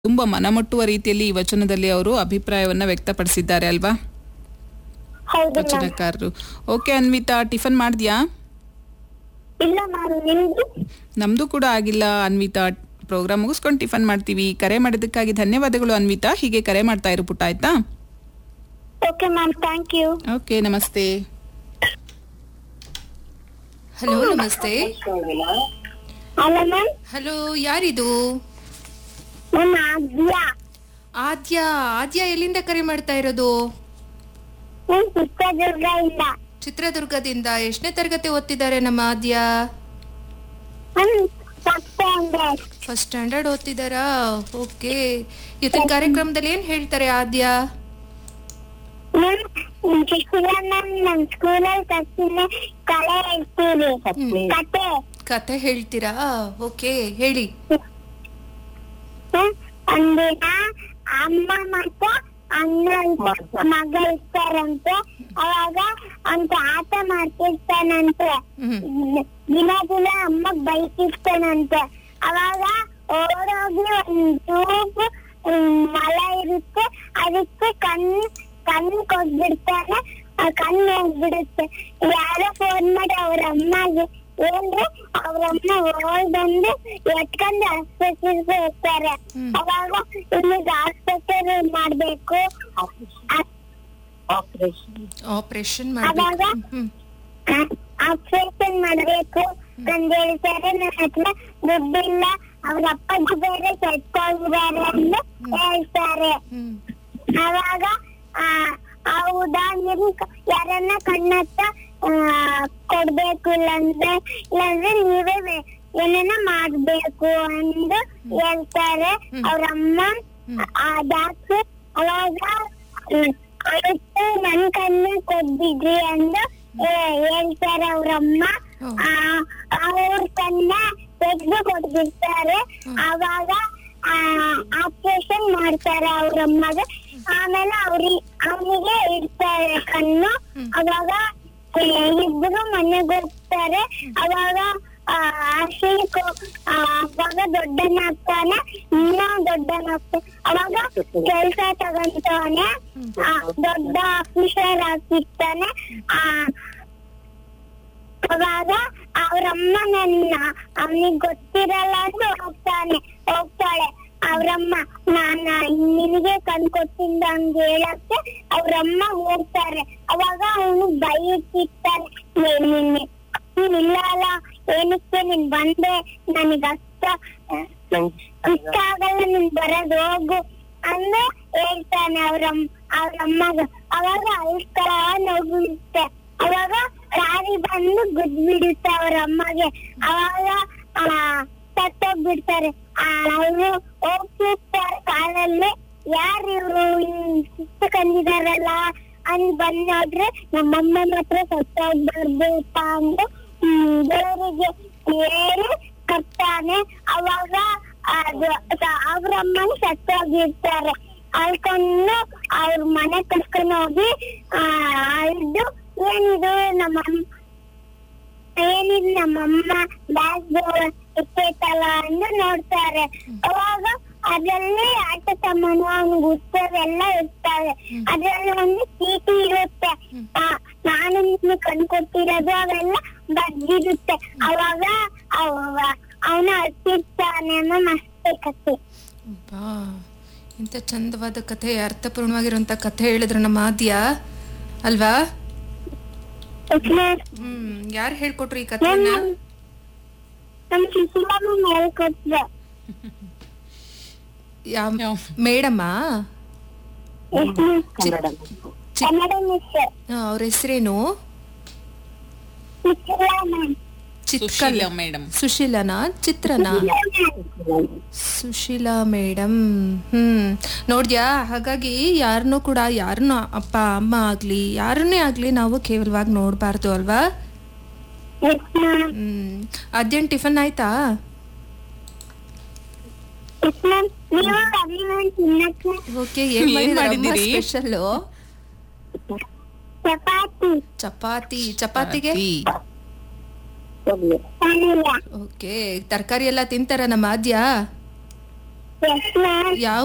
ತುಂಬಾ ಮನಮುಟ್ಟುವ ರೀತಿಯಲ್ಲಿ ಈ ವಚನದಲ್ಲಿ ಅವರು ಅಭಿಪ್ರಾಯವನ್ನ ವ್ಯಕ್ತಪಡಿಸಿದ್ದಾರೆ ಅಲ್ವಾ ಹೌದು ಮ್ಯಾಮ್ ವಚನಕಾರರು ಓಕೆ ಅನ್ವಿತಾ ಟಿಫನ್ ಮಾಡಿದ್ಯಾ ಇಲ್ಲ ಮ್ಯಾಮ್ ನಿಮ್ದು ನಮ್ದು ಕೂಡ ಆಗಿಲ್ಲ ಅನ್ವಿತಾ ಪ್ರೋಗ್ರಾಮ್ ಮುಗಿಸ್ಕೊಂಡು ಟಿಫನ್ ಮಾಡ್ತೀವಿ ಕರೆ ಮಾಡಿದ್ದಕ್ಕಾಗಿ ಧನ್ಯವಾದಗಳು ಅನ್ವಿತಾ ಹೀಗೆ ಕರೆ ಮಾಡ್ತಾ ಇರು ಪುಟ್ಟ ಆಯ್ತಾ okay ma'am thank you okay ನಮಸ್ತೆ ಹಲೋ ನಮಸ್ತೆ ಅಲ್ಲ ಮ್ಯಾಮ್ ಹಲೋ ಯಾರಿದು ನನ್ನ ಆದ್ಯ ಆದ್ಯ ಆದ್ಯ ಎಲ್ಲಿಂದ ಕರೆ ಮಾಡ್ತಾ ಇರೋದು ನಾನು ಚಿತ್ರದುರ್ಗ ಇಲ್ಲ ಚಿತ್ರದುರ್ಗದಿಂದ ಎಷ್ಟನೇ ತರಗತಿ ಓದ್ತಿದ್ದಾರೆ ನಮ್ಮ ಆದ್ಯ ನಾನು ಫಸ್ಟ್ ಸ್ಟ್ಯಾಂಡರ್ಡ್ ಫಸ್ಟ್ ಸ್ಟ್ಯಾಂಡರ್ಡ್ ಓದ್ತಿದ್ದಾರಾ ಓಕೆ ಇವತ್ತಿನ ಕಾರ್ಯಕ್ರಮದಲ್ಲಿ ಏನ್ ಹೇಳ್ತಾರೆ ಆದ್ಯ ಮ್ಯಾಮ್ ಶಿಶಿಲ ಮ್ಯಾಮ್ ನಮ್ ಸ್ಕೂಲಲ್ಲಿ ಕಸಿನ ಕಲೆ ಹೇಳ್ತೀವಿ ಕತೆ ಕತೆ ಹೇಳ್ತೀರಾ ಓಕೆ ಹೇಳಿ ಹ್ಮ್? ಒಂದಿನ ಅಮ್ಮ ಮತ್ತೆ ಅಣ್ಣ ಮಗ ಇರ್ತಾರಂತೆ ಅವಾಗ ಅಂತ ಆಟ ಮಾಡ್ತಿರ್ತಾನಂತೆ ಹ್ಮ್ ದಿನ ದಿನ ಅಮ್ಮಗ್ ಬೈತಿರ್ತಾನಂತೆ ಅವಾಗ ಓಡೋಗಿ ಒಂದ್ ಚೂಪು ಮಲ ಇರುತ್ತೆ ಅದಕ್ಕೆ ಕಣ್ಣು ಕಣ್ಣು ಕೊಟ್ಬಿಡ್ತಾನೆ ಆ ಕಣ್ಣು ಹೋಗ್ಬಿಡುತ್ತೆ ಯಾರೋ ಫೋನ್ ಮಾಡಿ ಅವ್ರ ಅಮ್ಮಗೆ ಏನ್ರಿ ಅವ್ರ ಅಮ್ಮ ಓಡ್ ಬಂದು ಎತ್ಕೊಂಡು ಆಸ್ಪತ್ರೆಗೆ ಹೋಗ್ತಾರೆ ಹ್ಮ್. ಅವಾಗ ಇಲ್ಲಿಗೆ ಆಸ್ಪತ್ರೆ ಮಾಡ್ಬೇಕು ಆಪರೇಷನ್ ಅವಾಗ? ಮಾಡ್ಬೇಕು ಹ್ಮ್ ಆಪರೇಷನ್ ಮಾಡ್ಬೇಕು ಅಂತ ಹೇಳ್ತಾರೆ ನನ್ನ ಹತ್ರ ದುಡ್ಡಿಲ್ಲ ಅವ್ರ ಅಪ್ಪಾಜಿ ಬೇರೆ ಸತ್ಕೊಂಡಿದ್ದಾರೆ ಅಂತ ಹೇಳ್ತಾರೆ ಹ್ಮ್ ಅವಾಗ ಆ ಹೌದಾ ನಿಮ್ ಕ- ಯಾರನ್ನ ಕಣ್ಣತ್ತ ಆ, ಕೊಡ್ಬೇಕು ಇಲ್ಲಾಂದ್ರೆ ಇಲ್ಲಾಂದ್ರೆ ನೀವೇ ಬೆ- ಏನನ್ನ ಮಾಡ್ಬೇಕು ಎಂದು ಹೇಳ್ತಾರೆ ಹ್ಮ್. ಅವ್ರ ಅಮ್ಮ ಹ್ಮ್. ಆ ಡಾಕ್ಟರ್ ಅವಾಗ ಹ್ಮ್, ಆಯ್ತು ನನ್ ಕಣ್ಣು ಕೊಡ್ಬಿಡ್ರಿ ಎಂದು ಹೇ- ಹೇಳ್ತಾರೆ ಅವ್ರಮ್ಮ ಹ್ಮ್. ಅವ್ರ ಕಣ್ಣ ತೆಗ್ದು ಕೊಟ್ಬಿಡ್ತಾರೆ ಹ್ಮ್. ಅವಾಗ ಆಪರೇಷನ್ ಮಾಡ್ತಾರೆ ಅವ್ರಮ್ಮಗೆ ಆಮೇಲೆ ಅವ್ರಿ ಅವನಿಗೆ ಇಡ್ತಾರೆ ಕಣ್ಣು ಹ್ಮ್. ಅವಾಗ ಆ, ಇಬ್ರು ಮನೆಗೆ ಹೋಗ್ತಾರೆ ಅವಾಗ ಆ, ಅಶ್ವಿಕ್ ಆ, ಅವಾಗ ದೊಡ್ಡನಾಗ್ತಾನೆ ಇನ್ನ ದೊಡ್ಡನಾಗ್ತಾನೆ ಅವಾಗ ಕೆಲ್ಸ ತಗೊಂತಾನೆ ಆ, ದೊಡ್ಡ ಆಫೀಸರ್ ಆಗ್ತಿರ್ತಾನೆ ಆ ಅವಾಗ ಅವ್ರಮ್ಮ ನನ್ನ ಅವನಿಗೆ ಗೊತ್ತಿರಲ್ಲ ಅಂತ ಹೋಗ್ತಾನೆ ಹೋಗ್ತಾಳೆ ಅವ್ರಮ್ಮ ನಾನ ನಿನಗೆ ಕಣ್ಕೊಟ್ಟಿಂದ ಹಂಗ ಹೇಳಕ್ಕೆ ಅವ್ರಮ್ಮ ಹೋಗ್ತಾರೆ ಅವಾಗ ಅವನು ಬೈತಿರ್ತಾನೆ ನಿನ್ನೆ ನೀನ್ ಇಲ್ಲ ಅಲ್ಲ ಏನಕ್ಕೆ ನೀನ್ ಬಂದೆ ನನಗ ಅಷ್ಟ ಇಷ್ಟ ಆಗಲ್ಲ ನೀನ್ ಬರೋದ್ ಹೋಗು ಅಂದು ಹೇಳ್ತಾನೆ ಅವ್ರಮ್ಮ ಅವ್ರಮ್ಮಗ ಅವಾಗ ಅಳ್ತಾ ಹೋಗುತ್ತೆ ಅವಾಗ ಗಾಡಿ ಬಂದು ಗುದ್ ಬಿಡುತ್ತೆ ಅವ್ರ ಅಮ್ಮಗೆ ಅವಾಗ ಆ, ಸತ್ತೋಗ್ಬಿಡ್ತಾರೆ ಅವರು ಹೋಗ್ತಿರ್ತಾರೆ ಕಾಲಲ್ಲಿ ಯಾರು ಇವ್ರು ಸುತ್ತ ಕಂದಿದಾರಲ್ಲ ಅಂದ್ ಬಂದ್ ನೋಡ್ರೆ ನಮ್ಮಮ್ಮ ಮಾತ್ರ ಸತ್ತೋಗ್ಬಾರ್ದು ಅಂದು ಹ್ಮ್, ದೇವರಿಗೆ ಹೇಳಿ ಕಟ್ತಾನೆ ಅವಾಗ ಅದು ಅವ್ರ ಅಮ್ಮನ ಸತ್ತೋಗಿರ್ತಾರೆ ಅಳ್ಕೊಂಡು ಅವ್ರ ಮನೆ ಕರ್ಕೊಂಡು ಹೋಗಿ ಆ ಅಳ್ದು ಏನಿದು ನಮ್ಮ ಏನಿದು ನಮ್ಮಮ್ಮ ಬ್ಯಾಗ್ ಇಟ್ಟೈತಲ್ಲ ಎಂದು ನೋಡ್ತಾರೆ ಅವಾಗ ಅದ್ರಲ್ಲಿ ಆಟ ಸಾಮಾನು ಅವ್ನಿಗೆ ಉತ್ತವೆಲ್ಲ ಇರ್ತವೆ ಅದ್ರಲ್ಲಿ ಒಂದು ಚೀಟಿ ಇರುತ್ತೆ ಆ, ನಾನು ನಿಮ್ಗೆ ಕಣ್ಕೊಟ್ಟಿರೋದು ಅವೆಲ್ಲ ಬರ್ದಿರುತ್ತೆ ಅವಾಗ ಅವನ ಅಳ್ತಿರ್ತಾನೆ ಅನ್ನೋ ಮಸ್ತ್ ಕತೆ ಅಬ್ಬಾ ಇಂಥ ಚಂದವಾದ ಕಥೆ ಅರ್ಥಪೂರ್ಣವಾಗಿರುವಂತ ಕಥೆ ಹೇಳಿದ್ರು ನಮ್ಮ ಆದ್ಯ ಅಲ್ವಾ ಹ್ಮ್ ಯಾರು ಹೇಳ್ಕೊಟ್ರು ಈ ಕಥೆಯನ್ನ ನಮ್ ಶಿಶಿಲಮ್ಮ ಹೇಳ್ಕೊಟ್ರೆ ಯಾವ ಯಾವ- ಮೇಡಮ್ಮ ಕನ್ನಡ ಮಿಸ್ ಅವ್ರ ಹೆಸರೇನು ಶಿಶಿಲಾ ಮ್ಯಾಮ್ ಚಿತ್ಕಲ್ ಸುಶೀಲ ಮೇಡಮ್ ಸುಶೀಲನಾ ಚಿತ್ರನಾ ಸುಶೀಲಾ ಮೇಡಮ್ ಹ್ಮ್ ನೋಡ್ದ್ಯಾ ಹಾಗಾಗಿ ಯಾರನ್ನೂ ಕೂಡ ಯಾರನ್ನೂ ಅಪ್ಪ ಅಮ್ಮ ಆಗ್ಲಿ ಯಾರನ್ನೇ ಆಗ್ಲಿ ನಾವು ಕೇವಲವಾಗಿ ನೋಡ್ಬಾರ್ದು ಅಲ್ವಾ ಎಸ್ ಮ್ಯಾಮ್ ಹ್ಮ್ ಅದೇನ್ ಟಿಫನ್ ಆಯ್ತಾ ಎಸ್ ಮ್ಯಾಮ್ ನೀವು ಅಭಿ ಮ್ಯಾಮ್ ತಿನ್ನಕ್ಕೆ ಓಕೆ ಏನ್ ಏನ್ ಮಾಡಿದಿರಿ ಮಾಡಿದಿರಿ? ಸ್ಪೆಷಲ್ ಚಪಾತಿ ಚಪಾತಿ ಚಪಾತಿಗೆ ಟೀ. ಪಲ್ಯ ಓಕೆ ತರಕಾರಿ ಎಲ್ಲ ತಿಂತಾರ ನಮ್ಮ ಆದ್ಯ ಎಸ್ ಮ್ಯಾಮ್ ಯಾವ